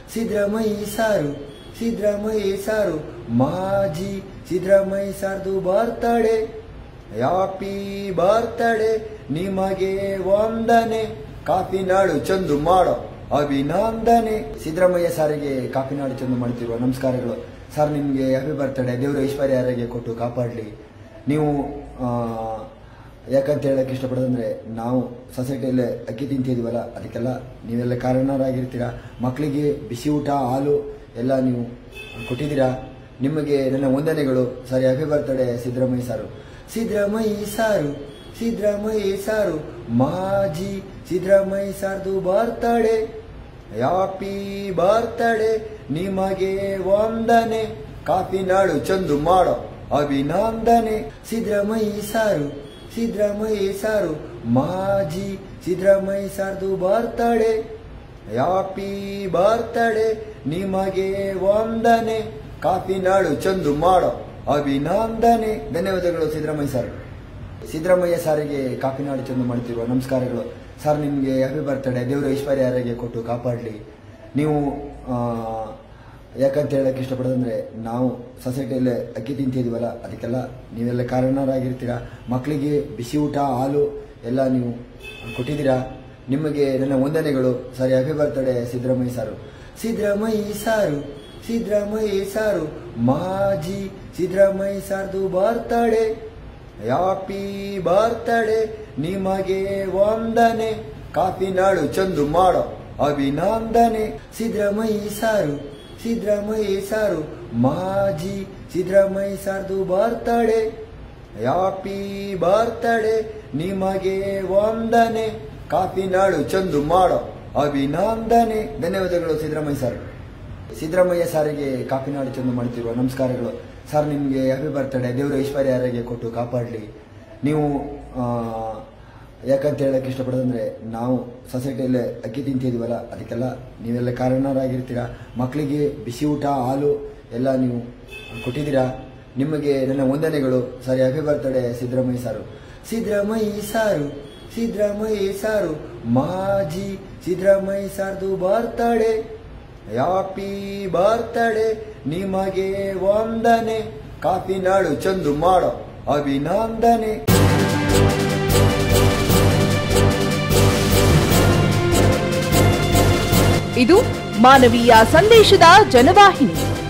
ಸಿದ್ದರಾಮಯ್ಯ ಸಾರು ಸಿದ್ದರಾಮಯ್ಯ ಸಾರು ಮಾಜಿ ಸಿದ್ದರಾಮಯ್ಯ ಸಾರ್ದು ಬರ್ತಡೆ ಹ್ಯಾಪಿ ಬರ್ತಡೆ ನಿಮಗೆ ವಂದನೆ ಕಾಪಿನಾಡು ಚಂದು ಮಾಡೋ ಅಭಿನಂದನೆ ಸಿದ್ದರಾಮಯ್ಯ ಸಾರಿಗೆ ಕಾಪಿನಾಡು ಚಂದು ಮಾಡ್ತಿರುವ ನಮಸ್ಕಾರಗಳು ಸರ್ ನಿಮಗೆ ಹ್ಯಾಪಿ ಬರ್ತಡೆ ದೇವರು ಐಶ್ವರ್ಯ ಆರೋಗ್ಯ ಕೊಟ್ಟು ಕಾಪಾಡಲಿ ನೀವು ಆ, ಯಾಕಂತ ಹೇಳಕ್ ಇಷ್ಟಪಡೋದಂದ್ರೆ ನಾವು ಸೊಸೈಟಿಯಲ್ಲಿ ಅಕ್ಕಿ ತಿಂತಿದೀವಲ್ಲ ಅದಕ್ಕೆಲ್ಲ ನೀವೆಲ್ಲ ಕಾರಣರಾಗಿರ್ತೀರಾ ಮಕ್ಕಳಿಗೆ ಬಿಸಿ ಊಟ ಹಾಲು ಎಲ್ಲ ನೀವು ಕೊಟ್ಟಿದ್ದೀರಾ ನಿಮಗೆ ನನ್ನ ವಂದನೆಗಳು ಸರಿ ಹ್ಯಾಪಿ ಬರ್ತಡೆ ಸಿದ್ದರಾಮಯ್ಯ ಸಾರು ಸಿದ್ದರಾಮಯ್ಯ ಸಾರು ಸಿದ್ದರಾಮಯ್ಯ ಸಾರು ಮಾಜಿ ಸಿದ್ದರಾಮಯ್ಯ ಸಾರ್ದು ಬರ್ತಡೆ ಹ್ಯಾಪಿ ಬರ್ತಡೆ ನಿಮಗೆ ವಂದನೆ ಕಾಪಿನಾಡು ಚಂದು ಮಾಡೋ ಅಭಿನಂದನೆ ಸಿದ್ದರಾಮಯ್ಯ ಸಾರು ಸಿದ್ದರಾಮಯ್ಯ ಸಾರು ಮಾಜಿ ಸಿದ್ದರಾಮಯ್ಯ ಸಾರ್ದು ಬರ್ತಡೆ ಹ್ಯಾಪಿ ಬರ್ತಡೆ ನಿಮಗೆ ವಂದನೆ ಕಾಪಿನಾಡು ಚಂದು ಮಾಡೋ ಅಭಿನಂದನೆ ಧನ್ಯವಾದಗಳು ಸಿದ್ದರಾಮಯ್ಯ ಸರ್ ಸಿದ್ದರಾಮಯ್ಯ ಸಾರಿಗೆ ಕಾಪಿನಾಡು ಚಂದು ಮಾಡ್ತಿರುವ ನಮಸ್ಕಾರಗಳು ಸರ್ ನಿಮಗೆ ಹ್ಯಾಪಿ ಬರ್ತಡೆ ದೇವರು ಐಶ್ವರ್ಯ ಆರೋಗ್ಯ ಕೊಟ್ಟು ಕಾಪಾಡಲಿ ನೀವು ಆ, ಯಾಕಂತ ಹೇಳಕ್ ಇಷ್ಟಪಡೋದಂದ್ರೆ ನಾವು ಸೊಸೈಟಿಯಲ್ಲಿ ಅಕ್ಕಿ ತಿಂತಿದೀವಲ್ಲ ಅದಕ್ಕೆಲ್ಲ ನೀವೆಲ್ಲ ಕಾರಣರಾಗಿರ್ತೀರಾ ಮಕ್ಕಳಿಗೆ ಬಿಸಿ ಊಟ ಹಾಲು ಎಲ್ಲ ನೀವು ಕೊಟ್ಟಿದ್ದೀರಾ ನಿಮಗೆ ನನ್ನ ವಂದನೆಗಳು ಸರಿ ಹ್ಯಾಪಿ ಬರ್ತಡೆ ಸಿದ್ದರಾಮಯ್ಯ ಸಾರು ಸಿದ್ದರಾಮಯ್ಯ ಸಾರು ಸಿದ್ದರಾಮಯ್ಯ ಸಾರು ಮಾಜಿ ಸಿದ್ದರಾಮಯ್ಯ ಸಾರ್ದು ಬರ್ತಡೆ ಹ್ಯಾಪಿ ಬರ್ತಡೆ ನಿಮಗೆ ವಂದನೆ ಕಾಪಿನಾಡು ಚಂದು ಮಾಡೋ ಅಭಿನಂದನೆ ಸಿದ್ದರಾಮಯ್ಯ ಸಾರು ಸಿದ್ದರಾಮಯ್ಯ ಸಾರು ಮಾಜಿ ಸಿದ್ದರಾಮಯ್ಯ ಸಾರ್ದು ಬರ್ತಡೆ ಹ್ಯಾಪಿ ಬರ್ತಡೆ ನಿಮಗೆ ವಂದನೆ ಕಾಪಿನಾಡು ಚಂದು ಮಾಡೋ ಅಭಿನಂದನೆ ಧನ್ಯವಾದಗಳು ಸಿದ್ದರಾಮಯ್ಯ ಸರ್ ಸಿದ್ದರಾಮಯ್ಯ ಸಾರಿಗೆ ಕಾಪಿನಾಡು ಚಂದು ಮಾಡ್ತಿರುವ ನಮಸ್ಕಾರಗಳು ಸರ್ ನಿಮಗೆ ಹ್ಯಾಪಿ ಬರ್ತಡೆ ದೇವರು ಐಶ್ವರ್ಯ ಆರೋಗ್ಯ ಕೊಟ್ಟು ಕಾಪಾಡಲಿ ನೀವು ಆ, ಯಾಕಂತ ಹೇಳಕ್ ಇಷ್ಟಪಡೋದಂದ್ರೆ ನಾವು ಸೊಸೈಟಿಯಲ್ಲಿ ಅಕ್ಕಿ ತಿಂತಿದೀವಲ್ಲ ಅದಕ್ಕೆಲ್ಲ ನೀವೆಲ್ಲ ಕಾರಣರಾಗಿರ್ತೀರಾ ಮಕ್ಕಳಿಗೆ ಬಿಸಿ ಊಟ ಹಾಲು ಎಲ್ಲ ನೀವು ಕೊಟ್ಟಿದ್ದೀರಾ ನಿಮಗೆ ನನ್ನ ವಂದನೆಗಳು ಸರಿ ಹ್ಯಾಪಿ ಬರ್ತಡೆ ಸಿದ್ದರಾಮಯ್ಯ ಸಾರು ಸಿದ್ದರಾಮಯ್ಯ ಸಾರು ಸಿದ್ದರಾಮಯ್ಯ ಸಾರು ಮಾಜಿ ಸಿದ್ದರಾಮಯ್ಯ ಸಾರ್ದು ಬರ್ತಡೆ ಹ್ಯಾಪಿ ಬರ್ತಡೆ ನಿಮಗೆ ವಂದನೆ ಕಾಪಿನಾಡು ಚಂದು ಮಾಡೋ ಅಭಿನಂದನೆ ಇದು ಮಾನವೀಯ ಸಂದೇಶದ ಜನವಾಹಿನಿ